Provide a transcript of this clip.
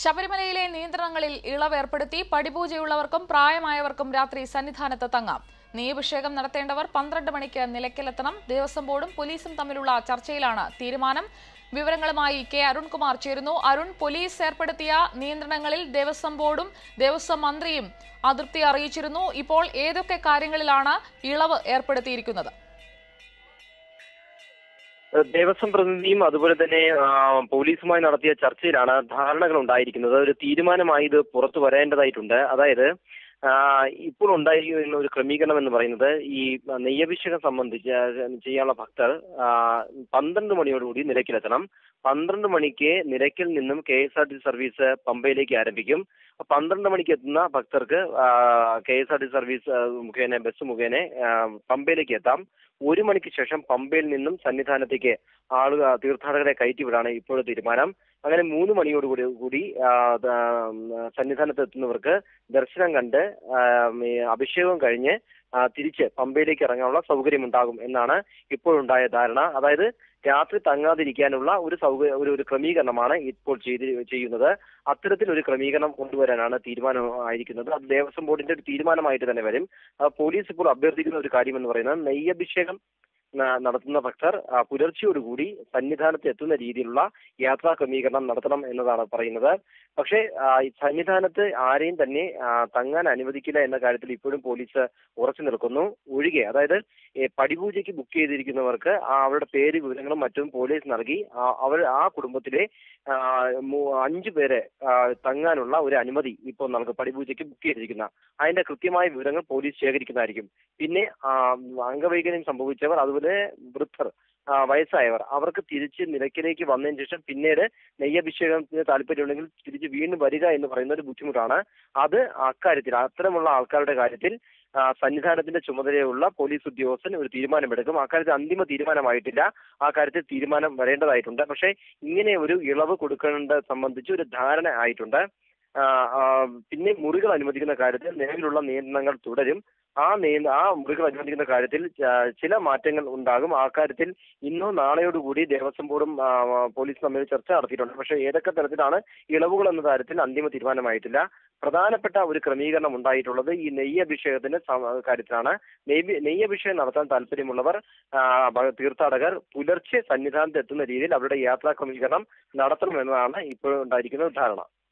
ശബരിമലയിലെ നിയന്ത്രണങ്ങളിൽ ഇളവ് ഏർപ്പെടുത്തി പടിപൂജയുള്ളവർക്കും പ്രായമായവർക്കും രാത്രി സന്നിധാനത്ത് തങ്ങാം നെയ്യഭിഷേകം നടത്തേണ്ടവർ പന്ത്രണ്ട് മണിക്ക് നിലയ്ക്കലെത്തണം ദേവസ്വം ബോർഡും പോലീസും തമ്മിലുള്ള ചർച്ചയിലാണ് തീരുമാനം വിവരങ്ങളുമായി കെ അരുൺകുമാർ ചേരുന്നു അരുൺ പോലീസ് ഏർപ്പെടുത്തിയ നിയന്ത്രണങ്ങളിൽ ദേവസ്വം ബോർഡും ദേവസ്വം മന്ത്രിയും അതൃപ്തി അറിയിച്ചിരുന്നു ഇപ്പോൾ ഏതൊക്കെ കാര്യങ്ങളിലാണ് ഇളവ് ഏർപ്പെടുത്തിയിരിക്കുന്നത് ദേവസ്വം പ്രതിനിധിയും അതുപോലെ തന്നെ ആ, പോലീസുമായി നടത്തിയ ചർച്ചയിലാണ് ധാരണകൾ ഉണ്ടായിരിക്കുന്നത് ഒരു തീരുമാനമായി ഇത് പുറത്തു വരേണ്ടതായിട്ടുണ്ട് അതായത് ആ, ഇപ്പോൾ ഉണ്ടായിരിക്കുന്ന ഒരു ക്രമീകരണം എന്ന് പറയുന്നത് ഈ നെയ്യഭിഷേകം സംബന്ധിച്ച് ചെയ്യാനുള്ള ഭക്തർ ആ, പന്ത്രണ്ട് മണിയോടുകൂടി നിലയ്ക്കലെത്തണം പന്ത്രണ്ട് മണിക്ക് നിലയ്ക്കൽ നിന്നും K S R T service പമ്പയിലേക്ക് ആരംഭിക്കും പന്ത്രണ്ട് മണിക്ക് എത്തുന്ന ഭക്തർക്ക് K S R T service ആ, മുഖേന ബസ് മുഖേന ആ, പമ്പയിലേക്ക് എത്താം ഒരു മണിക്ക് ശേഷം പമ്പയിൽ നിന്നും സന്നിധാനത്തേക്ക് ആളുകൾ തീർത്ഥാടകരെ കയറ്റിവിടാണ് ഇപ്പോഴത്തെ തീരുമാനം അങ്ങനെ മൂന്ന് മണിയോട് കൂടി കൂടി ആ, ദ- സന്നിധാനത്ത് എത്തുന്നവർക്ക് ദർശനം കണ്ട് ആ, ഈ അഭിഷേകം കഴിഞ്ഞ് ആ, തിരിച്ച് പമ്പയിലേക്ക് ഇറങ്ങാനുള്ള സൗകര്യമുണ്ടാകും എന്നാണ് ഇപ്പോഴുണ്ടായ ധാരണ അതായത് രാത്രി തങ്ങാതിരിക്കാനുള്ള ഒരു സൗകര്യ ഒരു ഒരു ക്രമീകരണമാണ് ഇപ്പോൾ ചെയ്ത് ചെയ്യുന്നത് അത്തരത്തിൽ ഒരു ക്രമീകരണം കൊണ്ടുവരാനാണ് തീരുമാനം ആയിരിക്കുന്നത് അത് ദേവസ്വം ബോർഡിന്റെ ഒരു തീരുമാനമായിട്ട് തന്നെ വരും ആ, പോലീസ് ഇപ്പോൾ അഭ്യർത്ഥിക്കുന്ന ഒരു കാര്യം എന്ന് പറയുന്നത് നെയ്യഭിഷേകം ന- നടത്തുന്ന ഭക്തർ ആ, പുലർച്ചയോടുകൂടി സന്നിധാനത്ത് എത്തുന്ന രീതിയിലുള്ള യാത്രാ ക്രമീകരണം നടത്തണം എന്നതാണ് പറയുന്നത് പക്ഷേ ആ, ഈ സന്നിധാനത്ത് ആരെയും തന്നെ ആ, തങ്ങാൻ അനുവദിക്കില്ല എന്ന കാര്യത്തിൽ ഇപ്പോഴും പോലീസ് ഉറച്ചു നിൽക്കുന്നു ഒഴികെ അതായത് ഈ പടിപൂജയ്ക്ക് ബുക്ക് ചെയ്തിരിക്കുന്നവർക്ക് ആ അവരുടെ പേര് വിവരങ്ങളും മറ്റും പോലീസ് നൽകി ആ, അവർ ആ കുടുംബത്തിലെ ആ, മൂ- അഞ്ചു പേരെ ആ, തങ്ങാനുള്ള ഒരു അനുമതി ഇപ്പോൾ നൽകും പടിപൂജയ്ക്ക് ബുക്ക് ചെയ്തിരിക്കുന്ന അതിന്റെ കൃത്യമായ വിവരങ്ങൾ പോലീസ് ശേഖരിക്കുന്നതായിരിക്കും പിന്നെ ആ, അംഗവൈകല്യം സംഭവിച്ചവർ അതുപോലെ വൃദ്ധർ ആ, വയസ്സായവർ അവർക്ക് തിരിച്ച് നിലയ്ക്കലേക്ക് വന്നതിന് ശേഷം പിന്നീട് നെയ്യഭിഷേകത്തിന് താല്പര്യമുണ്ടെങ്കിൽ തിരിച്ച് വീണ്ടും വരിക എന്ന് പറയുന്ന ഒരു ബുദ്ധിമുട്ടാണ് അത് അക്കാര്യത്തിൽ അത്തരമുള്ള ആൾക്കാരുടെ കാര്യത്തിൽ ആ, സന്നിധാനത്തിന്റെ ചുമതലയുള്ള പോലീസ് ഉദ്യോഗസ്ഥൻ ഒരു തീരുമാനമെടുക്കും അക്കാര്യത്തിൽ അന്തിമ തീരുമാനമായിട്ടില്ല ആ കാര്യത്തിൽ തീരുമാനം വരേണ്ടതായിട്ടുണ്ട് പക്ഷേ ഇങ്ങനെ ഒരു ഇളവ് കൊടുക്കേണ്ട സംബന്ധിച്ച് ഒരു ധാരണ ആയിട്ടുണ്ട് ആ, ആ, പിന്നെ മുറികൾ അനുവദിക്കുന്ന കാര്യത്തിൽ നിലവിലുള്ള നിയന്ത്രണങ്ങൾ തുടരും ആ നിയ ആ മുറികൾ അനുവദിക്കുന്ന കാര്യത്തിൽ ആ, ചില മാറ്റങ്ങൾ ഉണ്ടാകും ആ കാര്യത്തിൽ ഇന്നോ നാളെയോടുകൂടി ദേവസ്വം ബോർഡും ആ, പോലീസും തമ്മിൽ ചർച്ച നടത്തിയിട്ടുണ്ട് പക്ഷേ ഏതൊക്കെ തരത്തിലാണ് ഇളവുകൾ എന്ന കാര്യത്തിൽ അന്തിമ തീരുമാനമായിട്ടില്ല പ്രധാനപ്പെട്ട ഒരു ക്രമീകരണം ഉണ്ടായിട്ടുള്ളത് ഈ നെയ്യഭിഷേകത്തിന്റെ സമ- കാര്യത്തിലാണ് നെയ്യ് നെയ്യഭിഷേകം നടത്താൻ താല്പര്യമുള്ളവർ ആ, ഭ- തീർത്ഥാടകർ പുലർച്ചെ സന്നിധാനത്ത് എത്തുന്ന രീതിയിൽ അവരുടെ യാത്രാ ക്രമീകരണം നടത്തണമെന്നതാണ് ഇപ്പോൾ ഉണ്ടായിരിക്കുന്ന ധാരണ